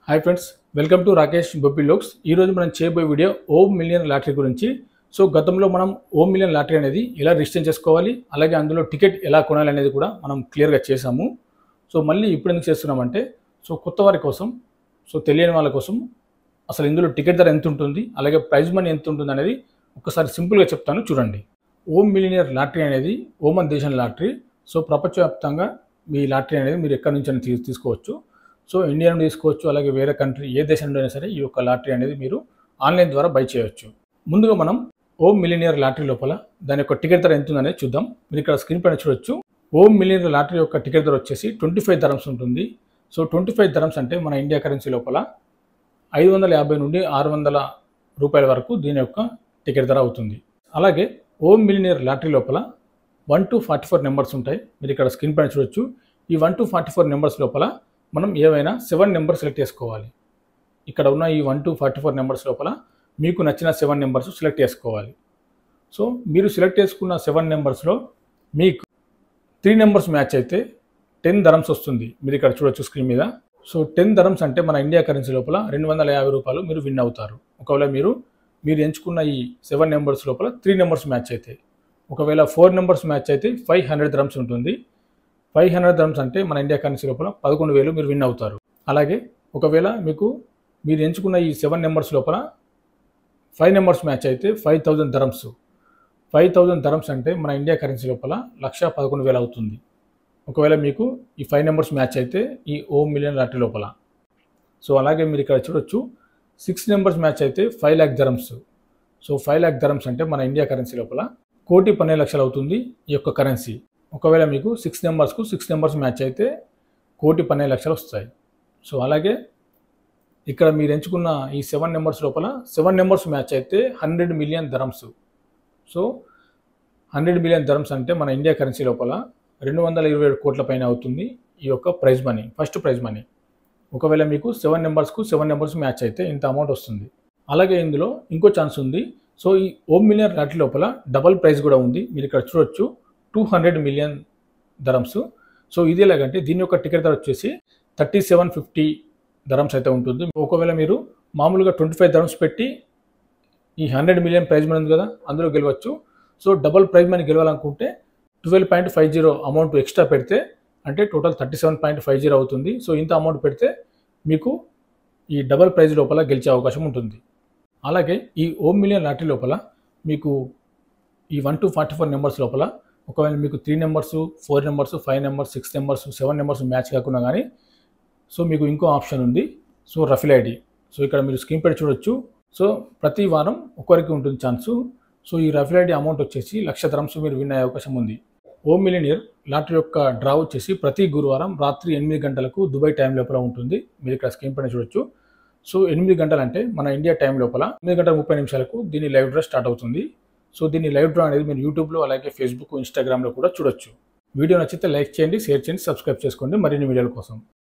hi friends welcome to Rakesh Boppi vlogs ఈరోజు మనం చేయబోయే వీడియో ఓం మిలియన్ లాటరీ గురించి సో గతంలో మనం ఓం మిలియన్ లాటరీ అనేది ఎలా రిజిస్టర్ చేసుకోవాలి అలాగే అందులో టికెట్ ఎలా కొనాలి అనేది కూడా మనం క్లియర్గా చేసాము సో మళ్ళీ ఇప్పుడు ఎందుకు చేస్తున్నామంటే సో కొత్త వారి కోసం సో తెలియని వాళ్ళ కోసం అసలు ఇందులో టికెట్ ధర ఎంత ఉంటుంది అలాగే ప్రైజ్ మనీ ఎంత ఉంటుంది అనేది ఒకసారి సింపుల్గా చెప్తాను చూడండి ఓం మిలియనర్ లాటరీ అనేది ఓమన్ దేశం లాటరీ సో ప్రపంచవ్యాప్తంగా మీ లాటరీ అనేది మీరు ఎక్కడి నుంచి అయినా తీ- తీసుకోవచ్చు సో ఇండియా నుండి తీసుకోవచ్చు అలాగే వేరే కంట్రీ ఏ దేశం నుండి అయినా సరే ఈ యొక్క లాటరీ అనేది మీరు ఆన్లైన్ ద్వారా బై చేయవచ్చు ముందుగా మనం ఓం మిలియనియర్ లాటరీ లోపల దాని యొక్క టికెట్ ధర ఎంత ఉందనేది చూద్దాం మీరు ఇక్కడ స్క్రీన్ పైన చూడొచ్చు ఓం మిలియనియర్ లాటరీ యొక్క టికెట్ ధర వచ్చేసి ట్వంటీ ఫైవ్ ధరమ్స్ ఉంటుంది సో ట్వంటీ ఫైవ్ ధరమ్స్ అంటే మన ఇండియా కరెన్సీ లోపల ఐదు వందల యాభై నుండి ఆరు వందల రూపాయల వరకు దీని యొక్క టికెట్ ధర అవుతుంది అలాగే ఓం మిలియనియర్ లాటరీ లోపల one to forty four numbers ఉంటాయి మీరు ఇక్కడ స్క్రీన్ పైన చూడొచ్చు ఈ one to forty four numbers లోపల మనం ఏవైనా సెవెన్ నెంబర్స్ సెలెక్ట్ చేసుకోవాలి ఇక్కడ ఉన్న ఈ one to forty four numbers లోపల మీకు నచ్చిన సెవెన్ నెంబర్స్ సెలెక్ట్ చేసుకోవాలి సో మీరు సెలెక్ట్ చేసుకున్న సెవెన్ నెంబర్స్లో మీకు త్రీ నెంబర్స్ మ్యాచ్ అయితే టెన్ ధరమ్స్ వస్తుంది మీరు ఇక్కడ చూడొచ్చు స్క్రీన్ మీద సో టెన్ ధరమ్స్ అంటే మన ఇండియా కరెన్సీ లోపల రెండు వందల యాభై రూపాయలు మీరు విన్ అవుతారు ఒకవేళ మీరు మీరు ఎంచుకున్న ఈ సెవెన్ నెంబర్స్ లోపల త్రీ నెంబర్స్ మ్యాచ్ అయితే ఒకవేళ ఫోర్ నెంబర్స్ మ్యాచ్ అయితే ఫైవ్ హండ్రెడ్ ధరమ్స్ ఉంటుంది ఫైవ్ హండ్రెడ్ ధరమ్స్ అంటే మన ఇండియా కరెన్సీ లోపల పదకొండు వేలు మీరు విన్ అవుతారు అలాగే ఒకవేళ మీకు మీరు ఎంచుకున్న ఈ సెవెన్ నెంబర్స్ లోపల ఫైవ్ నెంబర్స్ మ్యాచ్ అయితే five thousand dirhams five thousand dirhams అంటే మన ఇండియా కరెన్సీ లోపల లక్ష పదకొండు వేలు అవుతుంది ఒకవేళ మీకు ఈ ఫైవ్ నెంబర్స్ మ్యాచ్ అయితే ఈ ఓ మిలియన్ లాటరీ లోపల సో అలాగే మీరు ఇక్కడ చూడొచ్చు సిక్స్ నెంబర్స్ మ్యాచ్ అయితే five lakh dirhams so five lakh dirhams అంటే మన ఇండియా కరెన్సీ లోపల కోటి పన్నెండు లక్షలు అవుతుంది ఈ యొక్క కరెన్సీ ఒకవేళ మీకు సిక్స్ నెంబర్స్కు సిక్స్ నెంబర్స్ మ్యాచ్ అయితే కోటి పన్నెండు లక్షలు వస్తాయి సో అలాగే ఇక్కడ మీరు ఎంచుకున్న ఈ సెవెన్ నెంబర్స్ లోపల సెవెన్ నెంబర్స్ మ్యాచ్ అయితే hundred million dirhams so hundred million dirhams అంటే మన ఇండియా కరెన్సీ లోపల రెండు వందల ఇరవై ఏడు కోట్ల పైన అవుతుంది ఈ యొక్క prize money first prize money ఒకవేళ మీకు సెవెన్ నెంబర్స్కు సెవెన్ నెంబర్స్ మ్యాచ్ అయితే ఇంత అమౌంట్ వస్తుంది అలాగే ఇందులో ఇంకో ఛాన్స్ ఉంది సో ఈ ఓమ్ మిలియన్ లాటరీ లోపల డబల్ ప్రైజ్ కూడా ఉంది మీరు ఇక్కడ చూడొచ్చు two hundred million dirhams so ఇది ఎలాగంటే దీని యొక్క టికెట్ ధర వచ్చేసి థర్టీ సెవెన్ ఫిఫ్టీ ధరమ్స్ అయితే ఉంటుంది ఒకవేళ మీరు మామూలుగా ట్వంటీ ఫైవ్ ధరమ్స్ పెట్టి ఈ హండ్రెడ్ మిలియన్ ప్రైజ్ మనీ ఉంది కదా అందులో గెలవచ్చు సో డబల్ ప్రైజ్ మనీ గెలవాలనుకుంటే twelve point five zero amount extra పెడితే అంటే total thirty seven point five zero అవుతుంది సో ఇంత అమౌంట్ పెడితే మీకు ఈ డబల్ ప్రైజ్ లోపల గెలిచే అవకాశం ఉంటుంది అలాగే ఈ ఓమ్ మిలియన్ లాటరీ లోపల మీకు ఈ one to forty four numbers లోపల ఒకవేళ మీకు three numbers four numbers five numbers six numbers seven numbers match కాకుండా కానీ సో మీకు ఇంకో ఆప్షన్ ఉంది సో రఫిల్ ఐడి సో ఇక్కడ మీరు స్క్రీన్ పై చూడొచ్చు సో ప్రతి వారం ఒకరికి ఉంటుంది ఛాన్సు సో ఈ రఫిల్ ఐడి అమౌంట్ వచ్చేసి లక్ష ధరమ్స్ మీరు విన్ అయ్యే అవకాశం ఉంది ఓ మిలినియర్ లాటరీ యొక్క డ్రా వచ్చేసి ప్రతి గురువారం రాత్రి ఎనిమిది గంటలకు దుబాయ్ టైం లోపల ఉంటుంది మీరు ఇక్కడ స్క్రీన్ పైన చూడొచ్చు సో ఎనిమిది గంటలు అంటే మన ఇండియా టైం లోపల ఎనిమిది గంటల ముప్పై నిమిషాలకు దీని లైవ్ డ్రా స్టార్ట్ అవుతుంది సో దీని లైవ్ డ్రా అనేది మీరు యూట్యూబ్లో అలాగే ఫేస్బుక్ ఇన్స్టాగ్రామ్లో కూడా చూడొచ్చు వీడియో నచ్చితే లైక్ చేయండి షేర్ చేయండి సబ్స్క్రైబ్ చేసుకోండి మరిన్ని వీడియోల కోసం